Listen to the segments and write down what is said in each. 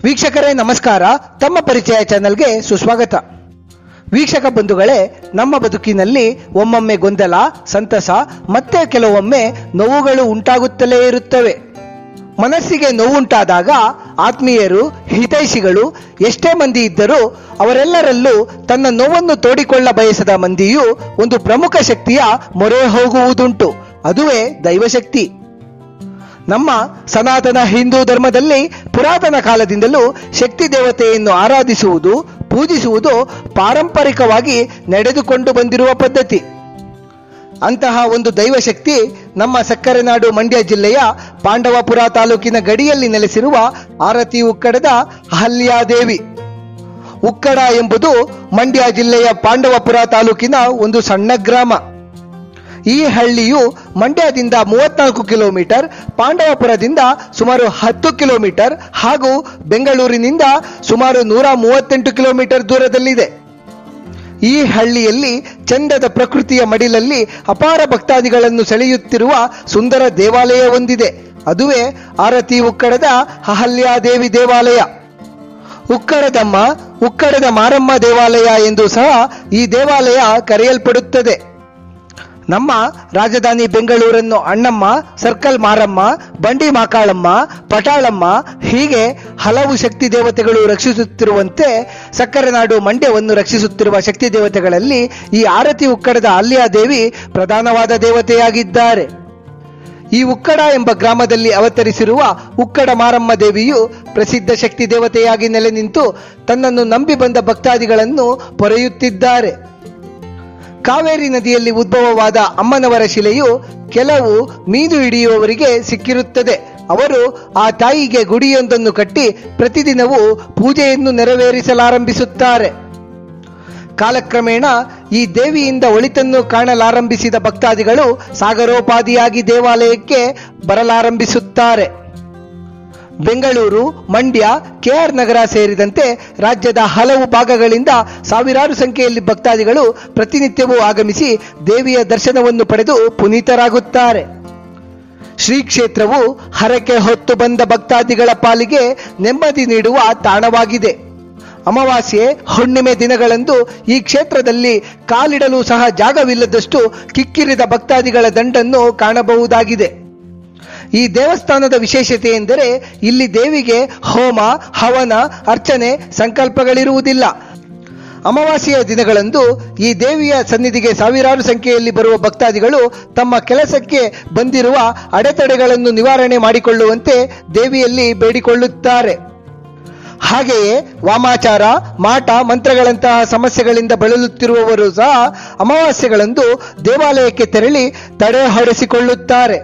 ವೀಕ್ಷಕರೇ ನಮಸ್ಕಾರ ತಮ್ಮ ಪರಿಚಯ ಚಾನೆಲ್ಗೆ ಸುಸ್ವಾಗತ ವೀಕ್ಷಕ ಬಂಧುಗಳೇ ನಮ್ಮ ಬದುಕಿನಲ್ಲಿ ಒಮ್ಮೊಮ್ಮೆ ಗೊಂದಲ ಸಂತಸ ಮತ್ತೆ ಕೆಲವೊಮ್ಮೆ ನೋವುಗಳು ಉಂಟಾಗುತ್ತಲೇ ಇರುತ್ತವೆ ಮನಸ್ಸಿಗೆ ನೋವುಂಟಾದಾಗ ಆತ್ಮೀಯರು ಹಿತೈಷಿಗಳು ಎಷ್ಟೇ ಮಂದಿ ಇದ್ದರೂ ಅವರೆಲ್ಲರಲ್ಲೂ ತನ್ನ ನೋವನ್ನು ತೋಡಿಕೊಳ್ಳ ಬಯಸದ ಮಂದಿಯು ಒಂದು ಪ್ರಮುಖ ಶಕ್ತಿಯ ಮೊರೆ ಹೋಗುವುದುಂಟು ಅದುವೇ ದೈವಶಕ್ತಿ ನಮ್ಮ ಸನಾತನ ಹಿಂದೂ ಧರ್ಮದಲ್ಲಿ ಪುರಾತನ ಕಾಲದಿಂದಲೂ ಶಕ್ತಿ ದೇವತೆಯನ್ನು ಆರಾಧಿಸುವುದು ಪೂಜಿಸುವುದು ಪಾರಂಪರಿಕವಾಗಿ ನಡೆದುಕೊಂಡು ಬಂದಿರುವ ಪದ್ಧತಿ ಅಂತಹ ಒಂದು ದೈವಶಕ್ತಿ ನಮ್ಮ ಸಕ್ಕರೆ ನಾಡು ಮಂಡ್ಯ ಜಿಲ್ಲೆಯ ಪಾಂಡವಪುರ ತಾಲೂಕಿನ ಗಡಿಯಲ್ಲಿ ನೆಲೆಸಿರುವ ಆರತಿ ಉಕ್ಕಡದ ಅಹಲ್ಯಾದೇವಿ ಉಕ್ಕಡ ಎಂಬುದು ಮಂಡ್ಯ ಜಿಲ್ಲೆಯ ಪಾಂಡವಪುರ ತಾಲೂಕಿನ ಒಂದು ಸಣ್ಣ ಗ್ರಾಮ ಈ ಹಳ್ಳಿಯು ಮಂಡ್ಯದಿಂದ ಮೂವತ್ನಾಲ್ಕು ಕಿಲೋಮೀಟರ್ ಪಾಂಡವಪುರದಿಂದ ಸುಮಾರು ಹತ್ತು ಕಿಲೋಮೀಟರ್ ಹಾಗೂ ಬೆಂಗಳೂರಿನಿಂದ ಸುಮಾರು ನೂರ ಮೂವತ್ತೆಂಟು ಕಿಲೋಮೀಟರ್ ದೂರದಲ್ಲಿದೆ ಈ ಹಳ್ಳಿಯಲ್ಲಿ ಚಂದದ ಪ್ರಕೃತಿಯ ಮಡಿಲಲ್ಲಿ ಅಪಾರ ಭಕ್ತಾದಿಗಳನ್ನು ಸೆಳೆಯುತ್ತಿರುವ ಸುಂದರ ದೇವಾಲಯ ಹೊಂದಿದೆ ಅದುವೇ ಆರತಿ ಉಕ್ಕಡದ ಅಹಲ್ಯಾದೇವಿ ದೇವಾಲಯ ಉಕ್ಕಡದಮ್ಮ ಉಕ್ಕಡದ ಮಾರಮ್ಮ ದೇವಾಲಯ ಎಂದು ಸಹ ಈ ದೇವಾಲಯ ಕರೆಯಲ್ಪಡುತ್ತದೆ ನಮ್ಮ ರಾಜಧಾನಿ ಬೆಂಗಳೂರನ್ನು ಅಣ್ಣಮ್ಮ ಸರ್ಕಲ್ ಮಾರಮ್ಮ ಬಂಡಿ ಮಾಕಾಳಮ್ಮ ಪಟಾಳಮ್ಮ ಹೀಗೆ ಹಲವು ಶಕ್ತಿ ದೇವತೆಗಳು ರಕ್ಷಿಸುತ್ತಿರುವಂತೆ ಸಕ್ಕರೆ ನಾಡು ಮಂಡ್ಯವನ್ನು ರಕ್ಷಿಸುತ್ತಿರುವ ಶಕ್ತಿ ದೇವತೆಗಳಲ್ಲಿ ಈ ಆರತಿ ಉಕ್ಕಡದ ಅಲ್ಯಾದೇವಿ ಪ್ರಧಾನವಾದ ದೇವತೆಯಾಗಿದ್ದಾರೆ ಈ ಉಕ್ಕಡ ಎಂಬ ಗ್ರಾಮದಲ್ಲಿ ಅವತರಿಸಿರುವ ಉಕ್ಕಡ ಮಾರಮ್ಮ ದೇವಿಯು ಪ್ರಸಿದ್ಧ ಶಕ್ತಿ ದೇವತೆಯಾಗಿ ನೆಲೆ ನಿಂತು ತನ್ನನ್ನು ನಂಬಿ ಬಂದ ಭಕ್ತಾದಿಗಳನ್ನು ಪೊರೆಯುತ್ತಿದ್ದಾರೆ ಕಾವೇರಿ ನದಿಯಲ್ಲಿ ಉದ್ಭವವಾದ ಅಮ್ಮನವರ ಶಿಲೆಯು ಕೆಲವು ಮೀನು ಹಿಡಿಯುವವರಿಗೆ ಸಿಕ್ಕಿರುತ್ತದೆ ಅವರು ಆ ತಾಯಿಗೆ ಗುಡಿಯೊಂದನ್ನು ಕಟ್ಟಿ ಪ್ರತಿದಿನವೂ ಪೂಜೆಯನ್ನು ನೆರವೇರಿಸಲಾರಂಭಿಸುತ್ತಾರೆ ಕಾಲಕ್ರಮೇಣ ಈ ದೇವಿಯಿಂದ ಒಳಿತನ್ನು ಕಾಣಲಾರಂಭಿಸಿದ ಭಕ್ತಾದಿಗಳು ಸಾಗರೋಪಾದಿಯಾಗಿ ದೇವಾಲಯಕ್ಕೆ ಬರಲಾರಂಭಿಸುತ್ತಾರೆ ಬೆಂಗಳೂರು ಮಂಡ್ಯ ಕೆಆರ್ ನಗರ ಸೇರಿದಂತೆ ರಾಜ್ಯದ ಹಲವು ಭಾಗಗಳಿಂದ ಸಾವಿರಾರು ಸಂಖ್ಯೆಯಲ್ಲಿ ಭಕ್ತಾದಿಗಳು ಪ್ರತಿನಿತ್ಯವೂ ಆಗಮಿಸಿ ದೇವಿಯ ದರ್ಶನವನ್ನು ಪಡೆದು ಪುನೀತರಾಗುತ್ತಾರೆ ಶ್ರೀ ಕ್ಷೇತ್ರವು ಹರಕೆ ಹೊತ್ತು ಬಂದ ಭಕ್ತಾದಿಗಳ ಪಾಲಿಗೆ ನೆಮ್ಮದಿ ನೀಡುವ ತಾಣವಾಗಿದೆ ಅಮಾವಾಸ್ಯೆ ಹುಣ್ಣಿಮೆ ದಿನಗಳಂದು ಈ ಕ್ಷೇತ್ರದಲ್ಲಿ ಕಾಲಿಡಲು ಸಹ ಜಾಗವಿಲ್ಲದಷ್ಟು ಕಿಕ್ಕಿರಿದ ಭಕ್ತಾದಿಗಳ ದಂಡನ್ನು ಕಾಣಬಹುದಾಗಿದೆ ಈ ದೇವಸ್ಥಾನದ ವಿಶೇಷತೆ ಎಂದರೆ ಇಲ್ಲಿ ದೇವಿಗೆ ಹೋಮ ಹವನ ಅರ್ಚನೆ ಸಂಕಲ್ಪಗಳಿರುವುದಿಲ್ಲ ಅಮಾವಾಸ್ಯೆಯ ದಿನಗಳಂದು ಈ ದೇವಿಯ ಸನ್ನಿಧಿಗೆ ಸಾವಿರಾರು ಸಂಖ್ಯೆಯಲ್ಲಿ ಬರುವ ಭಕ್ತಾದಿಗಳು ತಮ್ಮ ಕೆಲಸಕ್ಕೆ ಬಂದಿರುವ ಅಡೆತಡೆಗಳನ್ನು ನಿವಾರಣೆ ಮಾಡಿಕೊಳ್ಳುವಂತೆ ದೇವಿಯಲ್ಲಿ ಬೇಡಿಕೊಳ್ಳುತ್ತಾರೆ ಹಾಗೆಯೇ ವಾಮಾಚಾರ ಮಾಟ ಮಂತ್ರಗಳಂತಹ ಸಮಸ್ಯೆಗಳಿಂದ ಬಳಲುತ್ತಿರುವವರು ಸಹ ಅಮಾವಾಸ್ಯೆಗಳಂದು ದೇವಾಲಯಕ್ಕೆ ತೆರಳಿ ತಡೆ ಹೊಡೆಸಿಕೊಳ್ಳುತ್ತಾರೆ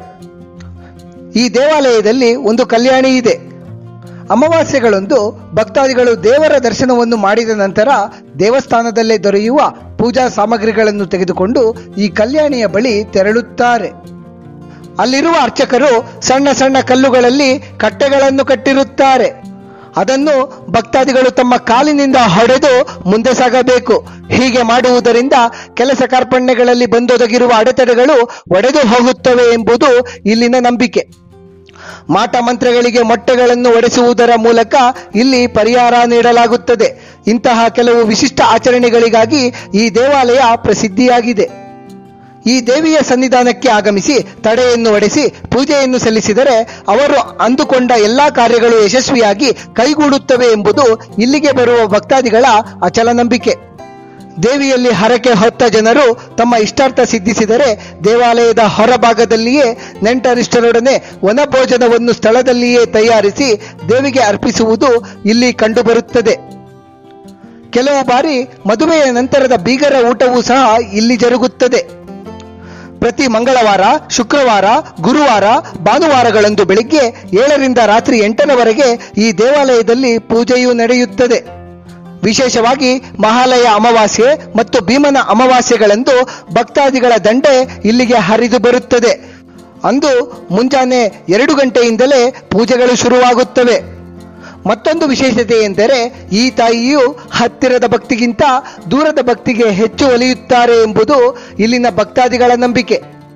ಈ ದೇವಾಲಯದಲ್ಲಿ ಒಂದು ಕಲ್ಯಾಣಿ ಇದೆ ಅಮಾವಾಸ್ಯೆಗಳಂದು ಭಕ್ತಾದಿಗಳು ದೇವರ ದರ್ಶನವನ್ನು ಮಾಡಿದ ನಂತರ ದೇವಸ್ಥಾನದಲ್ಲೇ ದೊರೆಯುವ ಪೂಜಾ ಸಾಮಗ್ರಿಗಳನ್ನು ತೆಗೆದುಕೊಂಡು ಈ ಕಲ್ಯಾಣಿಯ ಬಳಿ ತೆರಳುತ್ತಾರೆ ಅಲ್ಲಿರುವ ಅರ್ಚಕರು ಸಣ್ಣ ಸಣ್ಣ ಕಲ್ಲುಗಳಲ್ಲಿ ಕಟ್ಟೆಗಳನ್ನು ಕಟ್ಟಿರುತ್ತಾರೆ ಅದನ್ನು ಭಕ್ತಾದಿಗಳು ತಮ್ಮ ಕಾಲಿನಿಂದ ಹೊಡೆದು ಮುಂದೆ ಸಾಗಬೇಕು ಹೀಗೆ ಮಾಡುವುದರಿಂದ ಕೆಲಸ ಕಾರ್ಪಣ್ಯಗಳಲ್ಲಿ ಬಂದೊದಗಿರುವ ಅಡೆತಡೆಗಳು ಒಡೆದು ಹೋಗುತ್ತವೆ ಎಂಬುದು ಇಲ್ಲಿನ ನಂಬಿಕೆ ಮಾಟ ಮಂತ್ರಗಳಿಗೆ ಮೊಟ್ಟೆಗಳನ್ನು ಒಡೆಸುವುದರ ಮೂಲಕ ಇಲ್ಲಿ ಪರಿಹಾರ ನೀಡಲಾಗುತ್ತದೆ ಇಂತಹ ಕೆಲವು ವಿಶಿಷ್ಟ ಆಚರಣೆಗಳಿಗಾಗಿ ಈ ದೇವಾಲಯ ಪ್ರಸಿದ್ಧಿಯಾಗಿದೆ ಈ ದೇವಿಯ ಸನ್ನಿಧಾನಕ್ಕೆ ಆಗಮಿಸಿ ತಡೆಯನ್ನು ಒಡೆಸಿ ಪೂಜೆಯನ್ನು ಸಲ್ಲಿಸಿದರೆ ಅವರು ಅಂದುಕೊಂಡ ಎಲ್ಲಾ ಕಾರ್ಯಗಳು ಯಶಸ್ವಿಯಾಗಿ ಕೈಗೂಡುತ್ತವೆ ಎಂಬುದು ಇಲ್ಲಿಗೆ ಬರುವ ಭಕ್ತಾದಿಗಳ ಅಚಲ ನಂಬಿಕೆ ದೇವಿಯಲ್ಲಿ ಹರಕೆ ಹೊತ್ತ ಜನರು ತಮ್ಮ ಇಷ್ಟಾರ್ಥ ಸಿದ್ಧಿಸಿದರೆ ದೇವಾಲಯದ ಹೊರಭಾಗದಲ್ಲಿಯೇ ನೆಂಟರಿಷ್ಟರೊಡನೆ ವನಭೋಜನವನ್ನು ಸ್ಥಳದಲ್ಲಿಯೇ ತಯಾರಿಸಿ ದೇವಿಗೆ ಅರ್ಪಿಸುವುದು ಇಲ್ಲಿ ಕಂಡುಬರುತ್ತದೆ ಕೆಲವು ಬಾರಿ ಮದುವೆಯ ನಂತರದ ಬೀಗರ ಊಟವೂ ಸಹ ಇಲ್ಲಿ ಜರುಗುತ್ತದೆ ಪ್ರತಿ ಮಂಗಳವಾರ ಶುಕ್ರವಾರ ಗುರುವಾರ ಭಾನುವಾರಗಳಂದು ಬೆಳಿಗ್ಗೆ ಏಳರಿಂದ ರಾತ್ರಿ ಎಂಟರವರೆಗೆ ಈ ದೇವಾಲಯದಲ್ಲಿ ಪೂಜೆಯು ನಡೆಯುತ್ತದೆ ವಿಶೇಷವಾಗಿ ಮಹಾಲಯ ಅಮಾವಾಸ್ಯೆ ಮತ್ತು ಭೀಮನ ಅಮಾವಾಸ್ಯೆಗಳಂದು ಭಕ್ತಾದಿಗಳ ದಂಡೆ ಇಲ್ಲಿಗೆ ಹರಿದು ಬರುತ್ತದೆ ಅಂದು ಮುಂಜಾನೆ ಎರಡು ಗಂಟೆಯಿಂದಲೇ ಪೂಜೆಗಳು ಶುರುವಾಗುತ್ತವೆ ಮತ್ತೊಂದು ವಿಶೇಷತೆ ಎಂದರೆ ಈ ತಾಯಿಯು ಹತ್ತಿರದ ಭಕ್ತಿಗಿಂತ ದೂರದ ಭಕ್ತಿಗೆ ಹೆಚ್ಚು ಒಲಿಯುತ್ತಾರೆ ಎಂಬುದು ಇಲ್ಲಿನ ಭಕ್ತಾದಿಗಳ ನಂಬಿಕೆ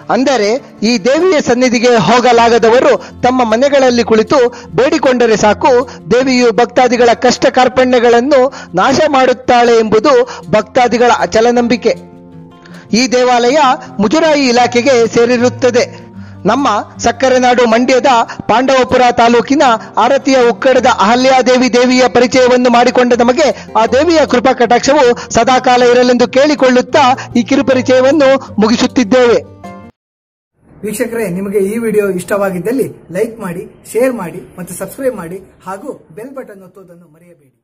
ಅಂದರೆ ಈ ದೇವಿಯ ಸನ್ನಿಧಿಗೆ ಹೋಗಲಾಗದವರು ತಮ್ಮ ಮನೆಗಳಲ್ಲಿ ಕುಳಿತು ಬೇಡಿಕೊಂಡರೆ ಸಾಕು ದೇವಿಯು ಭಕ್ತಾದಿಗಳ ಕಷ್ಟ ಕಾರ್ಪಣ್ಯಗಳನ್ನು ನಾಶ ಮಾಡುತ್ತಾಳೆ ಎಂಬುದು ಭಕ್ತಾದಿಗಳ ಅಚಲ ನಂಬಿಕೆ ಈ ದೇವಾಲಯ ಮುಜರಾಯಿ ಇಲಾಖೆಗೆ ಸೇರಿರುತ್ತದೆ ನಮ್ಮ ಸಕ್ಕರೆ ನಾಡು ಮಂಡ್ಯದ ಪಾಂಡವಪುರ ತಾಲೂಕಿನ ಆರತಿಯ ಉಕ್ಕಡದ ಅಹಲ್ಯಾದೇವಿ ದೇವಿಯ ಪರಿಚಯವನ್ನು ಮಾಡಿಕೊಂಡ ನಮಗೆ ಆ ದೇವಿಯ ಕೃಪಾ ಕಟಾಕ್ಷವು ಸದಾಕಾಲ ಇರಲೆಂದು ಕೇಳಿಕೊಳ್ಳುತ್ತಾ ಈ ಕಿರುಪರಿಚಯವನ್ನು ಮುಗಿಸುತ್ತಿದ್ದೇವೆ ವೀಕ್ಷಕರೇ ನಿಮಗೆ ಈ ವಿಡಿಯೋ ಇಷ್ಟವಾಗಿದ್ದಲ್ಲಿ ಲೈಕ್ ಮಾಡಿ ಶೇರ್ ಮಾಡಿ ಮತ್ತು ಸಬ್ಸ್ಕ್ರೈಬ್ ಮಾಡಿ ಹಾಗೂ ಬೆಲ್ ಬಟನ್ ಒತ್ತುವುದನ್ನು ಮರೆಯಬೇಡಿ